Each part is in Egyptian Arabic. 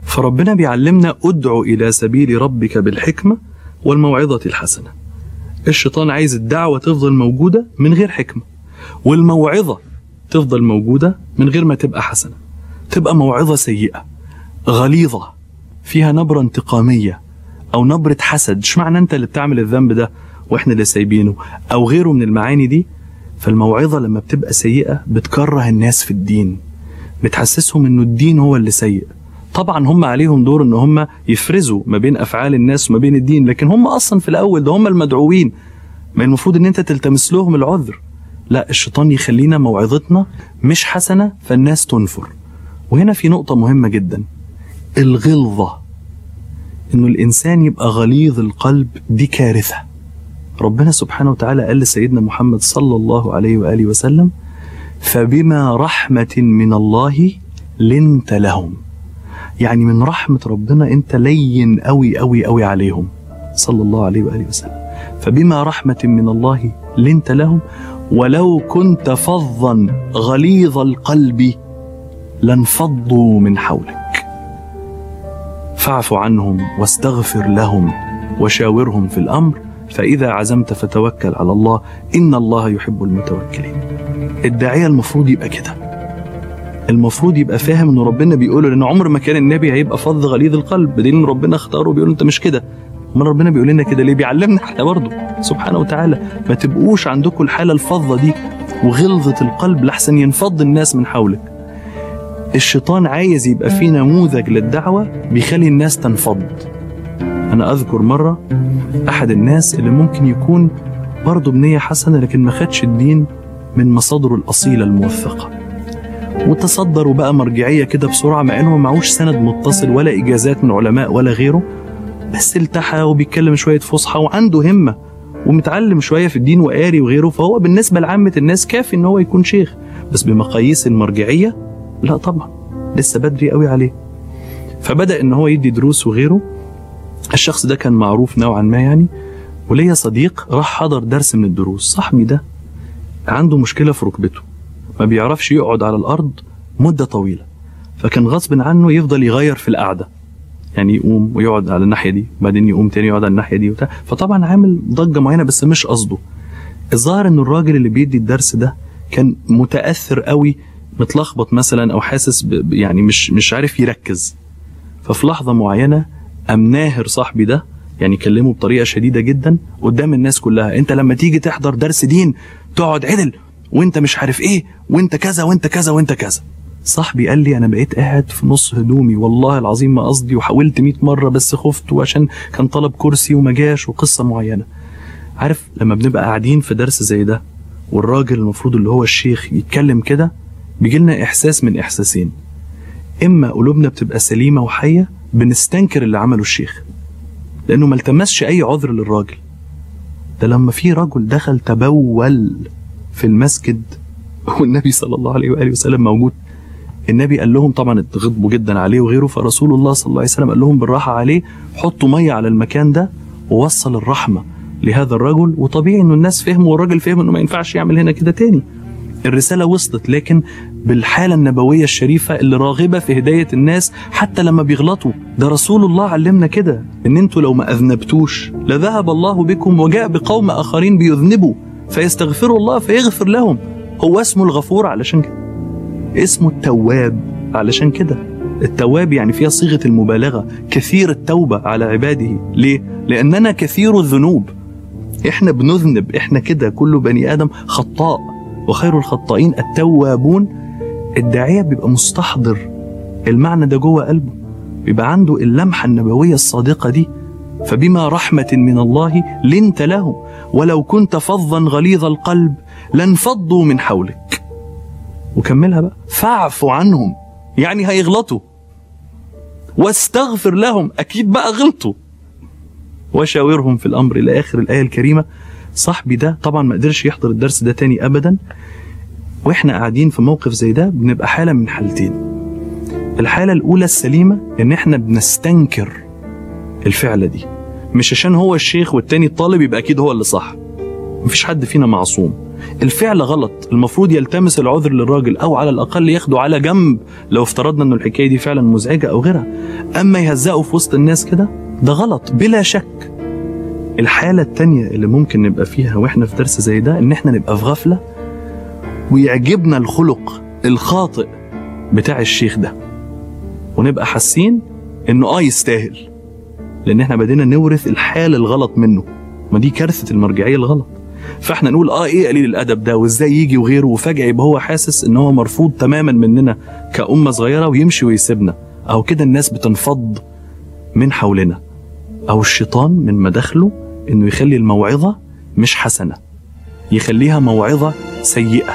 فربنا بيعلمنا ادعو إلى سبيل ربك بالحكمة والموعظة الحسنة الشيطان عايز الدعوة تفضل موجودة من غير حكمة والموعظة تفضل موجودة من غير ما تبقى حسنة تبقى موعظة سيئة غليظة فيها نبرة انتقامية أو نبرة حسد مش معنى أنت اللي بتعمل الذنب ده وإحنا اللي سايبينه أو غيره من المعاني دي فالموعظة لما بتبقى سيئة بتكره الناس في الدين بتحسسهم إنه الدين هو اللي سيء طبعا هم عليهم دور ان هم يفرزوا ما بين افعال الناس وما بين الدين لكن هم اصلا في الاول ده هم المدعوين ما المفروض ان انت تلتمس لهم العذر لا الشيطان يخلينا موعظتنا مش حسنه فالناس تنفر وهنا في نقطه مهمه جدا الغلظه انه الانسان يبقى غليظ القلب دي كارثه ربنا سبحانه وتعالى قال لسيدنا محمد صلى الله عليه واله وسلم فبما رحمه من الله لنت لهم يعني من رحمة ربنا أنت لين أوي أوي أوي عليهم صلى الله عليه وآله وسلم فبما رحمة من الله لنت لهم ولو كنت فظا غليظ القلب لانفضوا من حولك فاعف عنهم واستغفر لهم وشاورهم في الأمر فإذا عزمت فتوكل على الله إن الله يحب المتوكلين الداعية المفروض يبقى كده المفروض يبقى فاهم ان ربنا بيقوله لان عمر ما كان النبي هيبقى فظ غليظ القلب بدليل ان ربنا اختاره بيقول انت مش كده امال ربنا بيقول لنا كده ليه بيعلمنا احنا برضه سبحانه وتعالى ما تبقوش عندكم الحاله الفظه دي وغلظه القلب لحسن ينفض الناس من حولك الشيطان عايز يبقى في نموذج للدعوه بيخلي الناس تنفض انا اذكر مره احد الناس اللي ممكن يكون برضه بنيه حسنه لكن ما خدش الدين من مصادره الاصيله الموثقه وتصدر وبقى مرجعيه كده بسرعه مع انه معهوش سند متصل ولا اجازات من علماء ولا غيره بس التحى وبيتكلم شويه فصحى وعنده همه ومتعلم شويه في الدين وقاري وغيره فهو بالنسبه لعامه الناس كافي ان هو يكون شيخ بس بمقاييس المرجعيه لا طبعا لسه بدري قوي عليه فبدا ان هو يدي دروس وغيره الشخص ده كان معروف نوعا ما يعني وليا صديق راح حضر درس من الدروس صاحبي ده عنده مشكله في ركبته ما بيعرفش يقعد على الارض مده طويله فكان غصب عنه يفضل يغير في القعده يعني يقوم ويقعد على الناحيه دي بعدين يقوم تاني يقعد على الناحيه دي وبتاع فطبعا عامل ضجه معينه بس مش قصده الظاهر ان الراجل اللي بيدي الدرس ده كان متاثر قوي متلخبط مثلا او حاسس ب يعني مش مش عارف يركز ففي لحظه معينه قام ناهر صاحبي ده يعني كلمه بطريقه شديده جدا قدام الناس كلها انت لما تيجي تحضر درس دين تقعد عدل وانت مش عارف ايه وانت كذا وانت كذا وانت كذا صاحبي قال لي انا بقيت قاعد في نص هدومي والله العظيم ما قصدي وحاولت 100 مره بس خفت وعشان كان طلب كرسي وما جاش وقصه معينه عارف لما بنبقى قاعدين في درس زي ده والراجل المفروض اللي هو الشيخ يتكلم كده بيجي لنا احساس من احساسين اما قلوبنا بتبقى سليمه وحيه بنستنكر اللي عمله الشيخ لانه ما التمسش اي عذر للراجل ده لما في رجل دخل تبول في المسجد والنبي صلى الله عليه واله وسلم موجود النبي قال لهم طبعا اتغضبوا جدا عليه وغيره فرسول الله صلى الله عليه وسلم قال لهم بالراحه عليه حطوا ميه على المكان ده ووصل الرحمه لهذا الرجل وطبيعي انه الناس فهموا والراجل فهم انه ما ينفعش يعمل هنا كده تاني الرساله وصلت لكن بالحاله النبويه الشريفه اللي راغبه في هدايه الناس حتى لما بيغلطوا ده رسول الله علمنا كده ان انتوا لو ما اذنبتوش لذهب الله بكم وجاء بقوم اخرين بيذنبوا فيستغفروا الله فيغفر لهم هو اسمه الغفور علشان كده اسمه التواب علشان كده التواب يعني فيها صيغه المبالغه كثير التوبه على عباده ليه لاننا كثير الذنوب احنا بنذنب احنا كده كل بني ادم خطاء وخير الخطائين التوابون الداعيه بيبقى مستحضر المعنى ده جوه قلبه بيبقى عنده اللمحه النبويه الصادقه دي فبما رحمه من الله لنت لهم ولو كنت فظا غليظ القلب لانفضوا من حولك وكملها بقى فاعف عنهم يعني هيغلطوا واستغفر لهم اكيد بقى غلطوا وشاورهم في الامر الى اخر الايه الكريمه صاحبي ده طبعا ما قدرش يحضر الدرس ده تاني ابدا واحنا قاعدين في موقف زي ده بنبقى حاله من حالتين الحاله الاولى السليمه ان احنا بنستنكر الفعله دي مش عشان هو الشيخ والتاني الطالب يبقى اكيد هو اللي صح مفيش حد فينا معصوم الفعل غلط المفروض يلتمس العذر للراجل او على الاقل ياخده على جنب لو افترضنا ان الحكايه دي فعلا مزعجه او غيرها اما يهزقه في وسط الناس كده ده غلط بلا شك الحالة التانية اللي ممكن نبقى فيها واحنا في درس زي ده ان احنا نبقى في غفلة ويعجبنا الخلق الخاطئ بتاع الشيخ ده ونبقى حاسين انه اه يستاهل لان احنا بدينا نورث الحال الغلط منه ما دي كارثة المرجعية الغلط فاحنا نقول اه ايه قليل الادب ده وازاي يجي وغيره وفجأة يبقى هو حاسس ان هو مرفوض تماما مننا كأمة صغيرة ويمشي ويسيبنا او كده الناس بتنفض من حولنا او الشيطان من مداخله انه يخلي الموعظة مش حسنة يخليها موعظة سيئة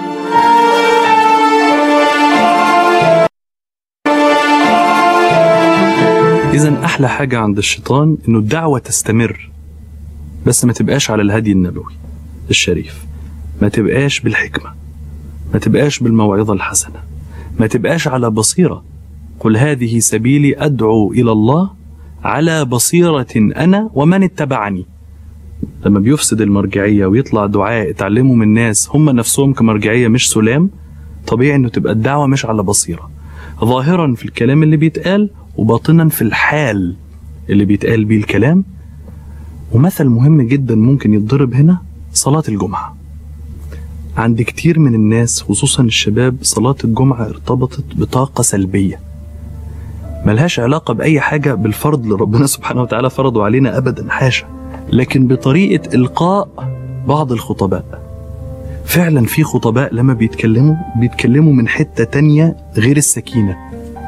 إذا أحلى حاجة عند الشيطان إنه الدعوة تستمر بس ما تبقاش على الهدي النبوي الشريف ما تبقاش بالحكمة ما تبقاش بالموعظة الحسنة ما تبقاش على بصيرة قل هذه سبيلي أدعو إلى الله على بصيرة أنا ومن اتبعني لما بيفسد المرجعية ويطلع دعاء اتعلموا من ناس هم نفسهم كمرجعية مش سلام طبيعي انه تبقى الدعوة مش على بصيرة ظاهرا في الكلام اللي بيتقال وباطنا في الحال اللي بيتقال بيه الكلام ومثل مهم جدا ممكن يتضرب هنا صلاة الجمعة عند كتير من الناس خصوصا الشباب صلاة الجمعة ارتبطت بطاقة سلبية ملهاش علاقة بأي حاجة بالفرض اللي ربنا سبحانه وتعالى فرضه علينا أبدا حاشا لكن بطريقة إلقاء بعض الخطباء فعلا في خطباء لما بيتكلموا بيتكلموا من حتة تانية غير السكينة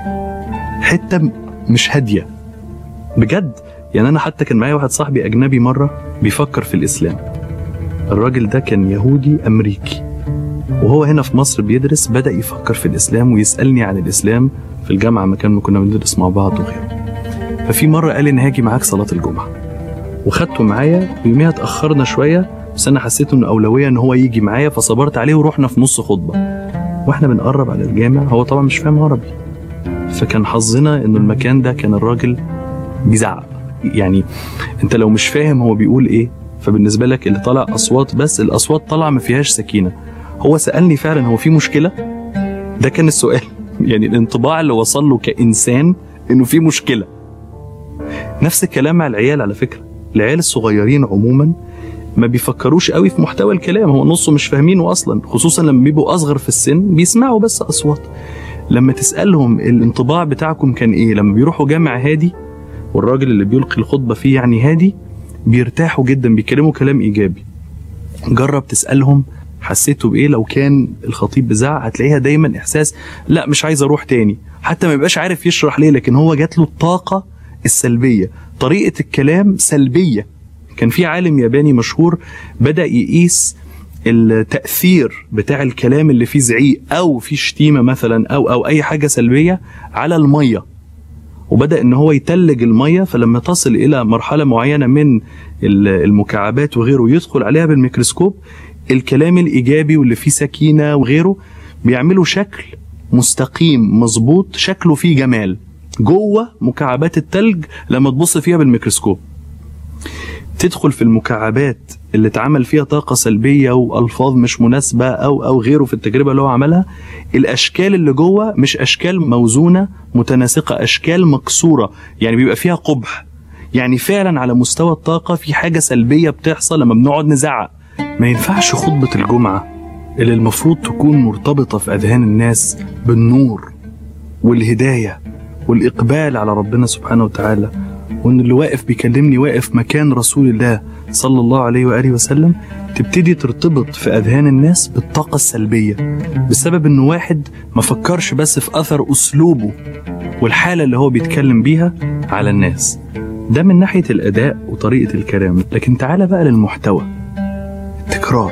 حتة مش هادية بجد يعني أنا حتى كان معايا واحد صاحبي أجنبي مرة بيفكر في الإسلام الراجل ده كان يهودي أمريكي وهو هنا في مصر بيدرس بدأ يفكر في الإسلام ويسألني عن الإسلام في الجامعة مكان ما كنا بندرس مع بعض وغيره ففي مرة قال لي أنا هاجي معاك صلاة الجمعة وخدته معايا ويوميها اتأخرنا شوية بس أنا حسيت إنه أولوية إن هو يجي معايا فصبرت عليه ورحنا في نص خطبة واحنا بنقرب على الجامع هو طبعا مش فاهم عربي فكان حظنا إنه المكان ده كان الراجل بيزعق يعني أنت لو مش فاهم هو بيقول إيه فبالنسبة لك اللي طالع أصوات بس الأصوات طالعة ما فيهاش سكينة هو سألني فعلا هو في مشكلة ده كان السؤال يعني الانطباع اللي وصل له كإنسان إنه في مشكلة نفس الكلام مع العيال على فكرة العيال الصغيرين عموما ما بيفكروش قوي في محتوى الكلام هو نصه مش فاهمينه اصلا خصوصا لما بيبقوا اصغر في السن بيسمعوا بس اصوات لما تسالهم الانطباع بتاعكم كان ايه لما بيروحوا جامع هادي والراجل اللي بيلقي الخطبه فيه يعني هادي بيرتاحوا جدا بيتكلموا كلام ايجابي جرب تسالهم حسيتوا بايه لو كان الخطيب بزعق هتلاقيها دايما احساس لا مش عايز اروح تاني حتى ما يبقاش عارف يشرح ليه لكن هو جات له الطاقه السلبيه طريقه الكلام سلبيه كان في عالم ياباني مشهور بدا يقيس التاثير بتاع الكلام اللي فيه زعيق او فيه شتيمه مثلا او او اي حاجه سلبيه على الميه وبدا ان هو يتلج الميه فلما تصل الى مرحله معينه من المكعبات وغيره يدخل عليها بالميكروسكوب الكلام الايجابي واللي فيه سكينه وغيره بيعملوا شكل مستقيم مظبوط شكله فيه جمال جوه مكعبات التلج لما تبص فيها بالميكروسكوب تدخل في المكعبات اللي اتعمل فيها طاقه سلبيه والفاظ مش مناسبه او او غيره في التجربه اللي هو عملها الاشكال اللي جوه مش اشكال موزونه متناسقه اشكال مكسوره يعني بيبقى فيها قبح يعني فعلا على مستوى الطاقه في حاجه سلبيه بتحصل لما بنقعد نزعق ما ينفعش خطبه الجمعه اللي المفروض تكون مرتبطه في اذهان الناس بالنور والهدايه والاقبال على ربنا سبحانه وتعالى وان اللي واقف بيكلمني واقف مكان رسول الله صلى الله عليه واله وسلم تبتدي ترتبط في اذهان الناس بالطاقه السلبيه بسبب انه واحد ما فكرش بس في اثر اسلوبه والحاله اللي هو بيتكلم بيها على الناس ده من ناحيه الاداء وطريقه الكلام لكن تعالى بقى للمحتوى التكرار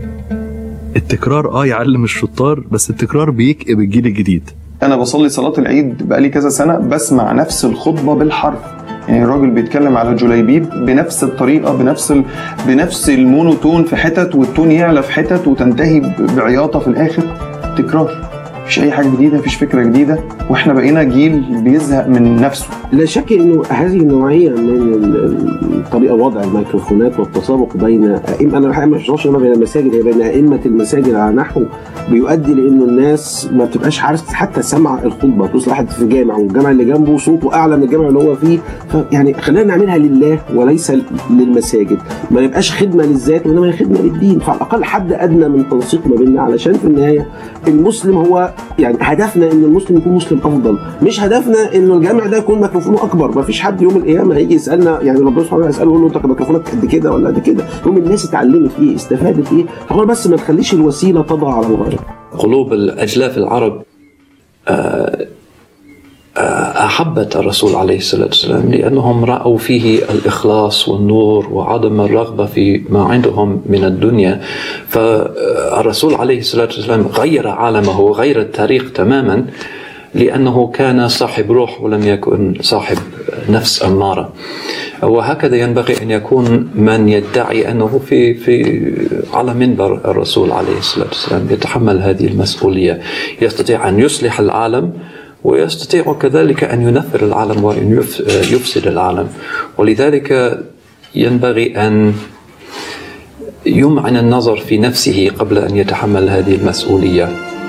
التكرار اه يعلم الشطار بس التكرار بيكئب الجيل الجديد انا بصلي صلاه العيد بقالي كذا سنه بسمع نفس الخطبه بالحرف يعني الراجل بيتكلم على جليبيب بنفس الطريقه بنفس ال... بنفس المونوتون في حتت والتون يعلى في حتت وتنتهي بعياطه في الاخر تكرار مفيش اي حاجه جديده مفيش فكره جديده واحنا بقينا جيل بيزهق من نفسه لا شك انه هذه النوعيه من ال- طريقه وضع الميكروفونات والتسابق بين أئمة انا الحقيقه مش بشوفش بين المساجد هي بين ائمه المساجد على نحو بيؤدي لانه الناس ما بتبقاش عارف حتى سمع الخطبه توصل واحد في جامع والجامع اللي جنبه صوته اعلى من الجامع اللي هو فيه فيعني خلينا نعملها لله وليس للمساجد ما نبقاش خدمه للذات وانما هي خدمه للدين فعلى الاقل حد ادنى من تنسيق ما بيننا علشان في النهايه المسلم هو يعني هدفنا ان المسلم يكون مسلم افضل مش هدفنا انه الجامع ده يكون ميكروفونه اكبر ما فيش حد يوم القيامه هيجي يسالنا يعني ربنا سبحانه وتعالى يساله يقول له انت ميكروفونك قد كده ولا قد كده يوم الناس اتعلمت ايه استفادت ايه فهو بس ما نخليش الوسيله تضع على الغايه قلوب الأجلاف العرب آه، آه، أحبت الرسول عليه الصلاة والسلام لأنهم رأوا فيه الإخلاص والنور وعدم الرغبة في ما عندهم من الدنيا فالرسول عليه الصلاة والسلام غير عالمه وغير التاريخ تماما لأنه كان صاحب روح ولم يكن صاحب نفس أمارة وهكذا ينبغي أن يكون من يدعي أنه في في على منبر الرسول عليه الصلاة والسلام يتحمل هذه المسؤولية يستطيع أن يصلح العالم ويستطيع كذلك أن ينفر العالم وأن يف- يفسد العالم ولذلك ينبغي أن يمعن النظر في نفسه قبل أن يتحمل هذه المسؤولية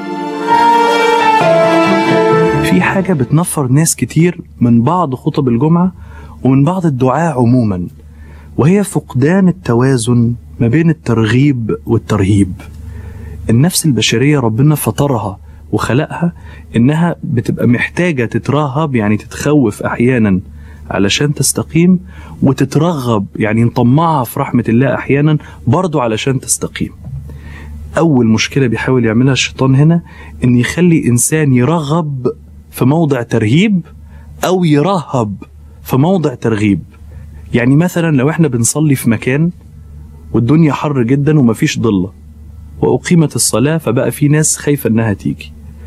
في حاجة بتنفر ناس كتير من بعض خطب الجمعة ومن بعض الدعاة عموما وهي فقدان التوازن ما بين الترغيب والترهيب النفس البشرية ربنا فطرها وخلقها إنها بتبقى محتاجة تترهب يعني تتخوف أحيانا علشان تستقيم وتترغب يعني نطمعها في رحمة الله أحيانا برضو علشان تستقيم أول مشكلة بيحاول يعملها الشيطان هنا إن يخلي إنسان يرغب في موضع ترهيب أو يرهب في موضع ترغيب يعني مثلا لو احنا بنصلي في مكان والدنيا حر جدا ومفيش ضلة وأقيمت الصلاة فبقى في ناس خايفة إنها تيجي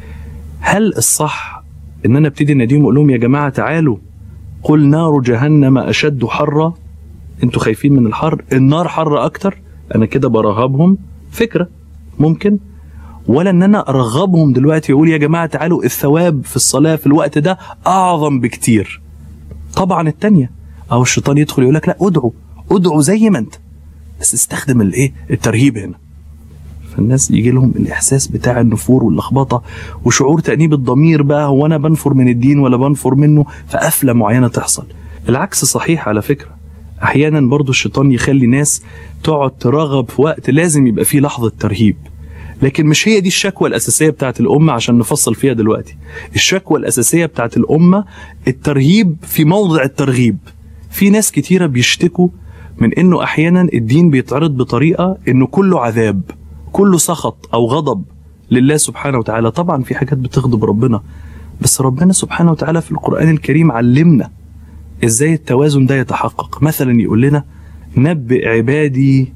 هل الصح إن أنا ابتدي أناديهم أقول لهم يا جماعة تعالوا قل نار جهنم أشد حرا انتوا خايفين من الحر النار حر أكتر أنا كده برهبهم فكرة ممكن ولا ان انا ارغبهم دلوقتي واقول يا جماعه تعالوا الثواب في الصلاه في الوقت ده اعظم بكتير طبعا التانية او الشيطان يدخل يقول لك لا ادعوا ادعوا زي ما انت بس استخدم الايه الترهيب هنا فالناس يجي لهم الاحساس بتاع النفور واللخبطه وشعور تانيب الضمير بقى هو انا بنفر من الدين ولا بنفر منه فقفله معينه تحصل العكس صحيح على فكره احيانا برضو الشيطان يخلي ناس تقعد ترغب في وقت لازم يبقى فيه لحظه ترهيب لكن مش هي دي الشكوى الأساسية بتاعت الأمة عشان نفصل فيها دلوقتي الشكوى الأساسية بتاعت الأمة الترهيب في موضع الترغيب في ناس كتيرة بيشتكوا من إنه أحيانا الدين بيتعرض بطريقة إنه كله عذاب كله سخط أو غضب لله سبحانه وتعالى طبعا في حاجات بتغضب ربنا بس ربنا سبحانه وتعالى في القرآن الكريم علمنا إزاي التوازن ده يتحقق مثلا يقول لنا نبئ عبادي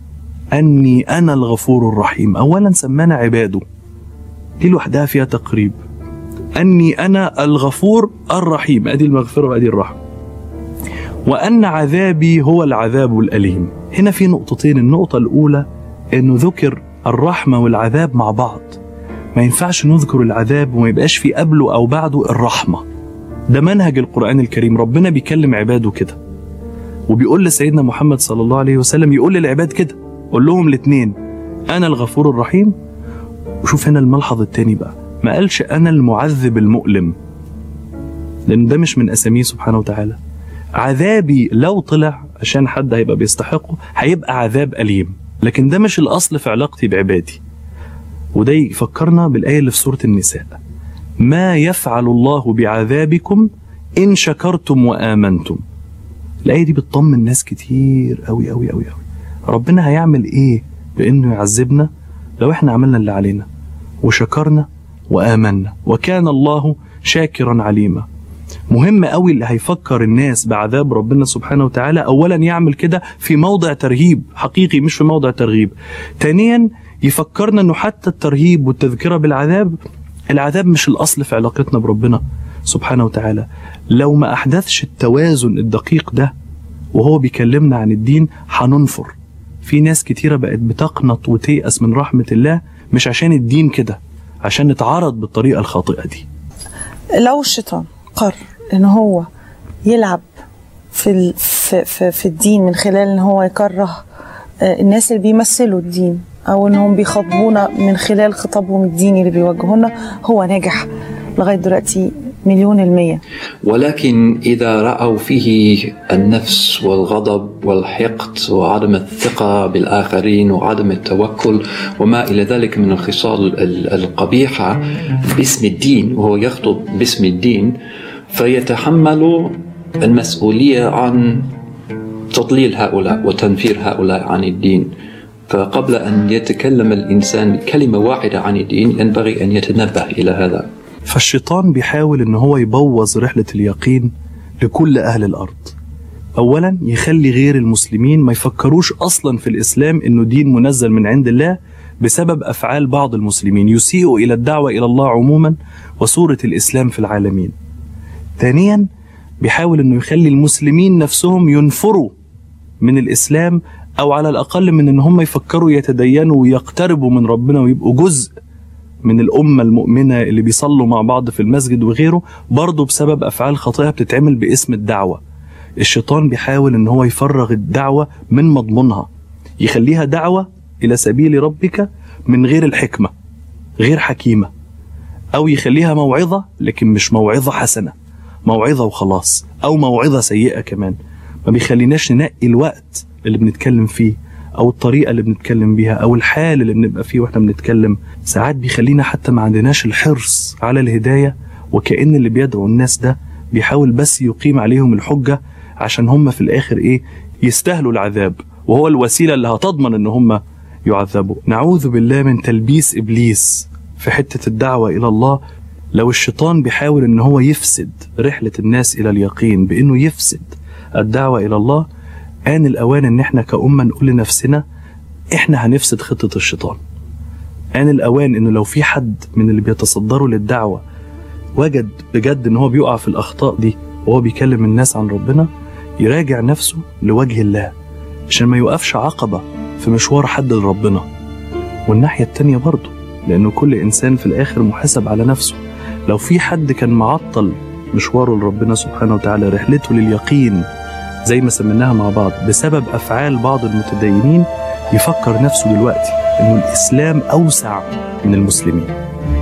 أني أنا الغفور الرحيم أولا سمانا عباده دي لوحدها فيها تقريب أني أنا الغفور الرحيم أدي المغفرة وأدي الرحمة وأن عذابي هو العذاب الأليم هنا في نقطتين النقطة الأولى أنه ذكر الرحمة والعذاب مع بعض ما ينفعش نذكر العذاب وما يبقاش في قبله أو بعده الرحمة ده منهج القرآن الكريم ربنا بيكلم عباده كده وبيقول لسيدنا محمد صلى الله عليه وسلم يقول للعباد كده قول لهم الاثنين انا الغفور الرحيم وشوف هنا الملحظ التاني بقى ما قالش انا المعذب المؤلم لان ده مش من اساميه سبحانه وتعالى عذابي لو طلع عشان حد هيبقى بيستحقه هيبقى عذاب اليم لكن ده مش الاصل في علاقتي بعبادي وده يفكرنا بالايه اللي في سوره النساء ما يفعل الله بعذابكم ان شكرتم وامنتم الايه دي بتطمن ناس كتير قوي قوي قوي قوي ربنا هيعمل ايه بانه يعذبنا لو احنا عملنا اللي علينا وشكرنا وامنا وكان الله شاكرا عليما مهم قوي اللي هيفكر الناس بعذاب ربنا سبحانه وتعالى اولا يعمل كده في موضع ترهيب حقيقي مش في موضع ترغيب ثانيا يفكرنا انه حتى الترهيب والتذكره بالعذاب العذاب مش الاصل في علاقتنا بربنا سبحانه وتعالى لو ما احدثش التوازن الدقيق ده وهو بيكلمنا عن الدين هننفر في ناس كتيرة بقت بتقنط وتيأس من رحمة الله مش عشان الدين كده عشان نتعرض بالطريقة الخاطئة دي لو الشيطان قرر ان هو يلعب في ال- في في, في الدين من خلال ان هو يكره آه، الناس اللي بيمثلوا الدين او انهم بيخاطبونا من خلال خطابهم الديني اللي بيوجهونا هو ناجح لغايه دلوقتي مليون المية ولكن إذا رأوا فيه النفس والغضب والحقد وعدم الثقة بالآخرين وعدم التوكل وما إلى ذلك من الخصال ال- القبيحة باسم الدين وهو يخطب باسم الدين فيتحمل المسؤولية عن تضليل هؤلاء وتنفير هؤلاء عن الدين فقبل أن يتكلم الإنسان كلمة واحدة عن الدين ينبغي أن يتنبه إلى هذا فالشيطان بيحاول ان هو يبوظ رحلة اليقين لكل اهل الارض اولا يخلي غير المسلمين ما يفكروش اصلا في الاسلام انه دين منزل من عند الله بسبب افعال بعض المسلمين يسيئوا الى الدعوة الى الله عموما وصورة الاسلام في العالمين ثانيا بيحاول انه يخلي المسلمين نفسهم ينفروا من الاسلام او على الاقل من ان هم يفكروا يتدينوا ويقتربوا من ربنا ويبقوا جزء من الأمة المؤمنة اللي بيصلوا مع بعض في المسجد وغيره برضه بسبب أفعال خاطئة بتتعمل باسم الدعوة الشيطان بيحاول إن هو يفرغ الدعوة من مضمونها يخليها دعوة إلى سبيل ربك من غير الحكمة غير حكيمة أو يخليها موعظة لكن مش موعظة حسنة موعظة وخلاص أو موعظة سيئة كمان ما بيخليناش ننقي الوقت اللي بنتكلم فيه او الطريقه اللي بنتكلم بيها او الحال اللي بنبقى فيه واحنا بنتكلم ساعات بيخلينا حتى ما عندناش الحرص على الهدايه وكأن اللي بيدعو الناس ده بيحاول بس يقيم عليهم الحجه عشان هم في الاخر ايه يستاهلوا العذاب وهو الوسيله اللي هتضمن ان هم يعذبوا نعوذ بالله من تلبيس ابليس في حته الدعوه الى الله لو الشيطان بيحاول ان هو يفسد رحله الناس الى اليقين بانه يفسد الدعوه الى الله آن الأوان إن إحنا كأمة نقول لنفسنا إحنا هنفسد خطة الشيطان. آن الأوان إنه لو في حد من اللي بيتصدروا للدعوة وجد بجد إن هو بيقع في الأخطاء دي وهو بيكلم الناس عن ربنا يراجع نفسه لوجه الله عشان ما يوقفش عقبة في مشوار حد لربنا. والناحية التانية برضه لأنه كل إنسان في الآخر محاسب على نفسه. لو في حد كان معطل مشواره لربنا سبحانه وتعالى رحلته لليقين زي ما سميناها مع بعض بسبب افعال بعض المتدينين يفكر نفسه دلوقتي انه الاسلام اوسع من المسلمين